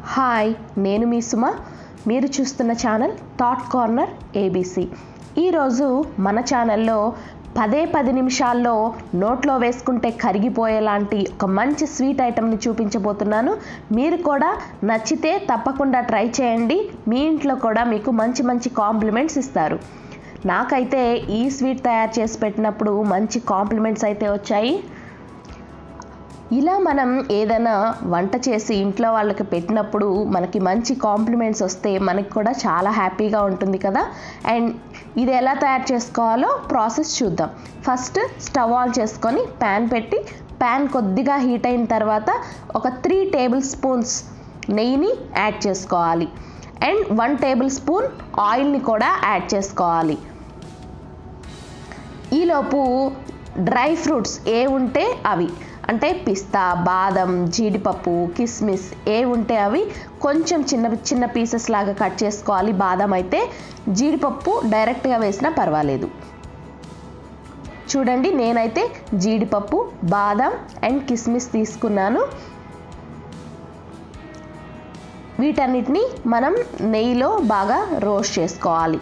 hi నేను మీ సుమ మీరు చూస్తున్న ఛానల్ థాట్ కార్నర్ ఏబీసీ ఈరోజు మన ఛానల్లో పదే పది నిమిషాల్లో నోట్లో వేసుకుంటే కరిగిపోయేలాంటి ఒక మంచి స్వీట్ ఐటెంని చూపించబోతున్నాను మీరు కూడా నచ్చితే తప్పకుండా ట్రై చేయండి మీ ఇంట్లో కూడా మీకు మంచి మంచి కాంప్లిమెంట్స్ ఇస్తారు నాకైతే ఈ స్వీట్ తయారు చేసి పెట్టినప్పుడు మంచి కాంప్లిమెంట్స్ అయితే వచ్చాయి ఇలా మనం ఏదైనా వంట చేసి ఇంట్లో వాళ్ళకి పెట్టినప్పుడు మనకి మంచి కాంప్లిమెంట్స్ వస్తే మనకి కూడా చాలా హ్యాపీగా ఉంటుంది కదా అండ్ ఇది ఎలా తయారు చేసుకోవాలో ప్రాసెస్ చూద్దాం ఫస్ట్ స్టవ్ ఆన్ చేసుకొని ప్యాన్ పెట్టి ప్యాన్ కొద్దిగా హీట్ అయిన తర్వాత ఒక త్రీ టేబుల్ స్పూన్స్ నెయ్యిని యాడ్ చేసుకోవాలి అండ్ వన్ టేబుల్ స్పూన్ ఆయిల్ని కూడా యాడ్ చేసుకోవాలి ఈలోపు డ్రై ఫ్రూట్స్ ఏ ఉంటే అవి అంటే పిస్తా బాదం జీడిపప్పు కిస్మిస్ ఏ ఉంటే అవి కొంచెం చిన్న చిన్న పీసెస్ లాగా కట్ చేసుకోవాలి బాదం అయితే జీడిపప్పు డైరెక్ట్గా వేసినా పర్వాలేదు చూడండి నేనైతే జీడిపప్పు బాదం అండ్ కిస్మిస్ తీసుకున్నాను వీటన్నిటిని మనం నెయ్యిలో బాగా రోస్ట్ చేసుకోవాలి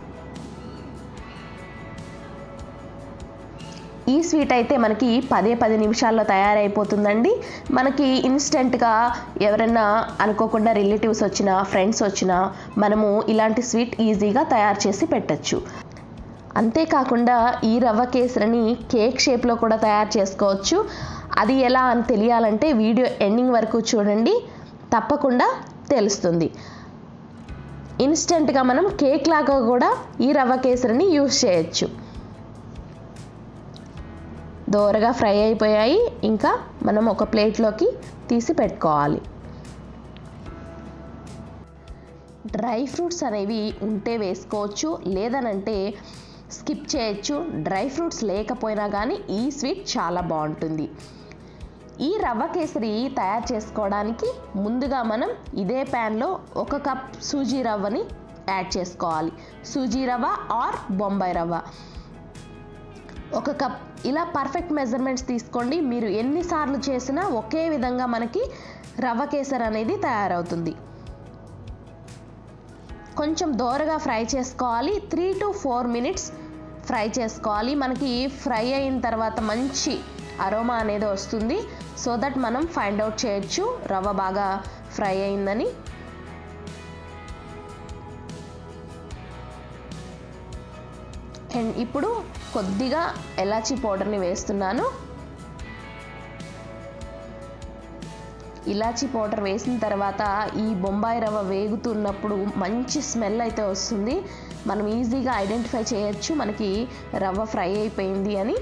ఈ స్వీట్ అయితే మనకి పదే పది నిమిషాల్లో తయారైపోతుందండి మనకి ఇన్స్టెంట్గా ఎవరైనా అనుకోకుండా రిలేటివ్స్ వచ్చినా ఫ్రెండ్స్ వచ్చినా మనము ఇలాంటి స్వీట్ ఈజీగా తయారు చేసి పెట్టచ్చు అంతేకాకుండా ఈ రవ్వ కేసరిని కేక్ షేప్లో కూడా తయారు చేసుకోవచ్చు అది ఎలా అని తెలియాలంటే వీడియో ఎండింగ్ వరకు చూడండి తప్పకుండా తెలుస్తుంది ఇన్స్టెంట్గా మనం కేక్ లాగా కూడా ఈ రవ్వ కేసరిని యూస్ చేయొచ్చు దోరగా ఫ్రై అయిపోయాయి ఇంకా మనం ఒక ప్లేట్లోకి తీసి పెట్టుకోవాలి డ్రై ఫ్రూట్స్ అనేవి ఉంటే వేసుకోవచ్చు లేదనంటే స్కిప్ చేయొచ్చు డ్రై ఫ్రూట్స్ లేకపోయినా కానీ ఈ స్వీట్ చాలా బాగుంటుంది ఈ రవ్వ కేసరి తయారు చేసుకోవడానికి ముందుగా మనం ఇదే ప్యాన్లో ఒక కప్ సూజీ రవ్వని యాడ్ చేసుకోవాలి సూజీ రవ్వ ఆర్ బొంబాయి రవ్వ ఒక కప్ ఇలా పర్ఫెక్ట్ మెజర్మెంట్స్ తీసుకోండి మీరు ఎన్నిసార్లు చేసినా ఒకే విధంగా మనకి రవ్వ కేసర్ అనేది తయారవుతుంది కొంచెం దోరగా ఫ్రై చేసుకోవాలి three to four minutes fry చేసుకోవాలి మనకి ఫ్రై అయిన తర్వాత మంచి అరోమా అనేది వస్తుంది సో దట్ మనం ఫైండ్ అవుట్ చేయొచ్చు రవ్వ బాగా ఫ్రై అయిందని అండ్ ఇప్పుడు కొద్దిగా ఎలాచీ పౌడర్ని వేస్తున్నాను ఇలాచీ పౌడర్ వేసిన తర్వాత ఈ బొంబాయి రవ్వ వేగుతున్నప్పుడు మంచి స్మెల్ అయితే వస్తుంది మనం ఈజీగా ఐడెంటిఫై చేయొచ్చు మనకి రవ్వ ఫ్రై అయిపోయింది అని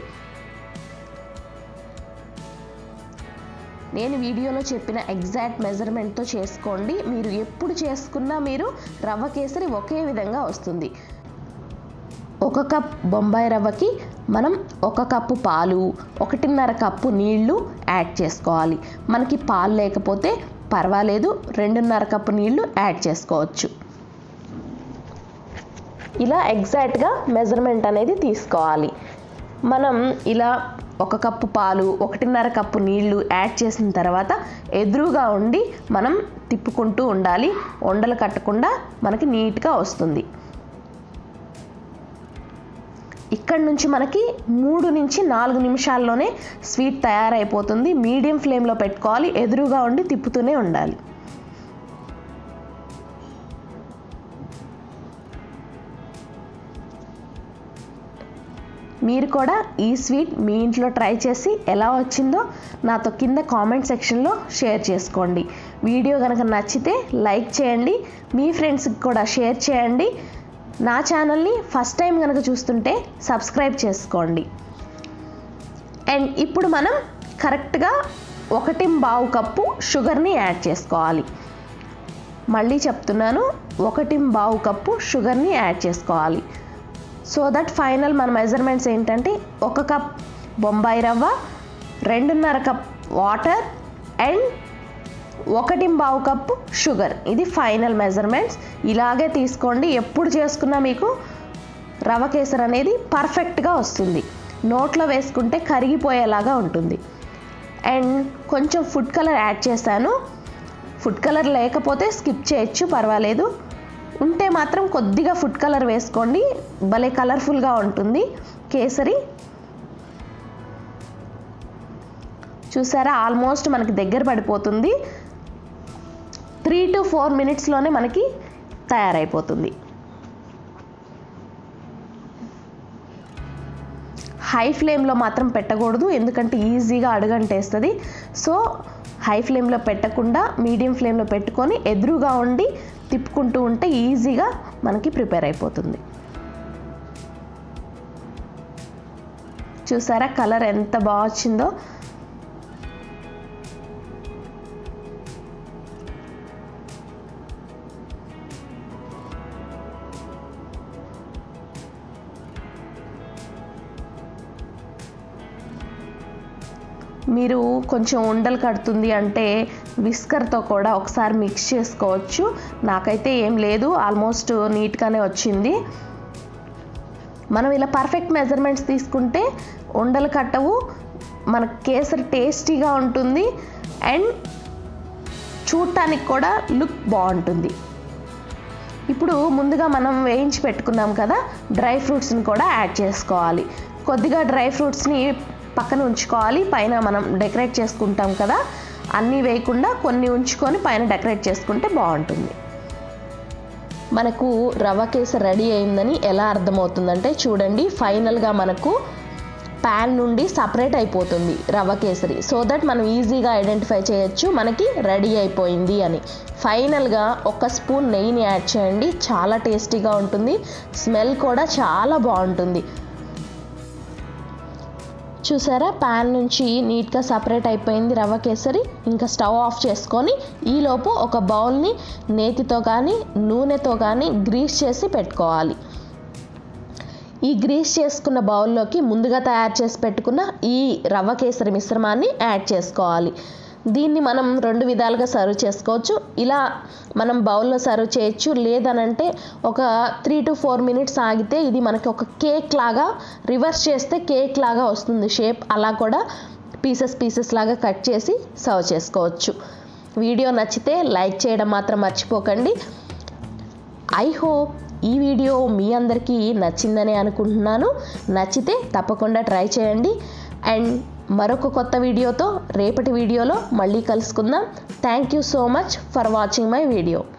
నేను వీడియోలో చెప్పిన ఎగ్జాక్ట్ మెజర్మెంట్తో చేసుకోండి మీరు ఎప్పుడు చేసుకున్నా మీరు రవ్వ కేసరి ఒకే విధంగా వస్తుంది ఒక కప్ బొంబాయి రవ్వకి మనం ఒక కప్పు పాలు ఒకటిన్నర కప్పు నీళ్లు యాడ్ చేసుకోవాలి మనకి పాలు లేకపోతే పర్వాలేదు రెండున్నర కప్పు నీళ్లు యాడ్ చేసుకోవచ్చు ఇలా ఎగ్జాక్ట్గా మెజర్మెంట్ అనేది తీసుకోవాలి మనం ఇలా ఒక కప్పు పాలు ఒకటిన్నర కప్పు నీళ్లు యాడ్ చేసిన తర్వాత ఎదురుగా ఉండి మనం తిప్పుకుంటూ ఉండాలి ఉండలు కట్టకుండా మనకి నీట్గా వస్తుంది ఇక్కడ నుంచి మనకి మూడు నుంచి నాలుగు నిమిషాల్లోనే స్వీట్ తయారైపోతుంది మీడియం ఫ్లేమ్లో పెట్టుకోవాలి ఎదురుగా ఉండి తిప్పుతూనే ఉండాలి మీరు కూడా ఈ స్వీట్ మీ ఇంట్లో ట్రై చేసి ఎలా వచ్చిందో నాతో కింద కామెంట్ సెక్షన్లో షేర్ చేసుకోండి వీడియో కనుక నచ్చితే లైక్ చేయండి మీ ఫ్రెండ్స్కి కూడా షేర్ చేయండి నా ఛానల్ని ఫస్ట్ టైం కనుక చూస్తుంటే సబ్స్క్రైబ్ చేసుకోండి అండ్ ఇప్పుడు మనం కరెక్ట్గా ఒకటి బావు కప్పు షుగర్ని యాడ్ చేసుకోవాలి మళ్ళీ చెప్తున్నాను ఒకటి బావు కప్పు షుగర్ని యాడ్ చేసుకోవాలి సో దట్ ఫైనల్ మన మెజర్మెంట్స్ ఏంటంటే ఒక కప్ బొంబాయి రవ్వ రెండున్నర కప్ వాటర్ అండ్ ఒకటి బావు కప్పు షుగర్ ఇది ఫైనల్ మెజర్మెంట్స్ ఇలాగే తీసుకోండి ఎప్పుడు చేసుకున్నా మీకు రవ కేసర్ అనేది పర్ఫెక్ట్గా వస్తుంది నోట్లో వేసుకుంటే కరిగిపోయేలాగా ఉంటుంది అండ్ కొంచెం ఫుడ్ కలర్ యాడ్ చేశాను ఫుడ్ కలర్ లేకపోతే స్కిప్ చేయొచ్చు పర్వాలేదు ఉంటే మాత్రం కొద్దిగా ఫుడ్ కలర్ వేసుకోండి భలే కలర్ఫుల్గా ఉంటుంది కేసరి చూసారా ఆల్మోస్ట్ మనకి దగ్గర పడిపోతుంది త్రీ టు ఫోర్ మినిట్స్లోనే మనకి తయారైపోతుంది హై ఫ్లేమ్లో మాత్రం పెట్టకూడదు ఎందుకంటే ఈజీగా అడుగంటేస్తుంది సో హై ఫ్లేమ్లో పెట్టకుండా మీడియం ఫ్లేమ్లో పెట్టుకొని ఎదురుగా ఉండి తిప్పుకుంటూ ఉంటే ఈజీగా మనకి ప్రిపేర్ అయిపోతుంది చూసారా కలర్ ఎంత బాగా వచ్చిందో మీరు కొంచెం ఉండలు కడుతుంది అంటే విస్కర్తో కూడా ఒకసారి మిక్స్ చేసుకోవచ్చు నాకైతే ఏం లేదు ఆల్మోస్ట్ నీట్గానే వచ్చింది మనం ఇలా పర్ఫెక్ట్ మెజర్మెంట్స్ తీసుకుంటే ఉండలు కట్టవు మన కేసరి టేస్టీగా ఉంటుంది అండ్ చూడటానికి కూడా లుక్ బాగుంటుంది ఇప్పుడు ముందుగా మనం వేయించి పెట్టుకున్నాం కదా డ్రై ఫ్రూట్స్ని కూడా యాడ్ చేసుకోవాలి కొద్దిగా డ్రై ఫ్రూట్స్ని పక్కన ఉంచుకోవాలి పైన మనం డెకరేట్ చేసుకుంటాం కదా అన్నీ వేయకుండా కొన్ని ఉంచుకొని పైన డెకరేట్ చేసుకుంటే బాగుంటుంది మనకు రవ కేసరి రెడీ అయిందని ఎలా అర్థమవుతుందంటే చూడండి ఫైనల్గా మనకు ప్యాన్ నుండి సపరేట్ అయిపోతుంది రవ కేసరి సో దట్ మనం ఈజీగా ఐడెంటిఫై చేయొచ్చు మనకి రెడీ అయిపోయింది అని ఫైనల్గా ఒక స్పూన్ నెయ్యిని యాడ్ చేయండి చాలా టేస్టీగా ఉంటుంది స్మెల్ కూడా చాలా బాగుంటుంది చూసారా ప్యాన్ నుంచి నీట్గా సపరేట్ అయిపోయింది రవ్వ కేసరి ఇంకా స్టవ్ ఆఫ్ చేసుకొని ఈలోపు ఒక బౌల్ని నేతితో కానీ నూనెతో కానీ గ్రీస్ చేసి పెట్టుకోవాలి ఈ గ్రీస్ చేసుకున్న బౌల్లోకి ముందుగా తయారు చేసి పెట్టుకున్న ఈ రవ్వ కేసరి మిశ్రమాన్ని యాడ్ చేసుకోవాలి దీన్ని మనం రెండు విధాలుగా సర్వ్ చేసుకోవచ్చు ఇలా మనం బౌల్లో సర్వ్ చేయొచ్చు లేదనంటే ఒక త్రీ టు ఫోర్ మినిట్స్ ఆగితే ఇది మనకి ఒక కేక్ లాగా రివర్స్ చేస్తే కేక్ లాగా వస్తుంది షేప్ అలా కూడా పీసెస్ పీసెస్ లాగా కట్ చేసి సర్వ్ చేసుకోవచ్చు వీడియో నచ్చితే లైక్ చేయడం మాత్రం మర్చిపోకండి ఐ హోప్ ఈ వీడియో మీ అందరికీ నచ్చిందని అనుకుంటున్నాను నచ్చితే తప్పకుండా ట్రై చేయండి అండ్ మరొక కొత్త వీడియోతో రేపటి వీడియోలో మళ్ళీ కలుసుకుందాం thank you so much for watching my video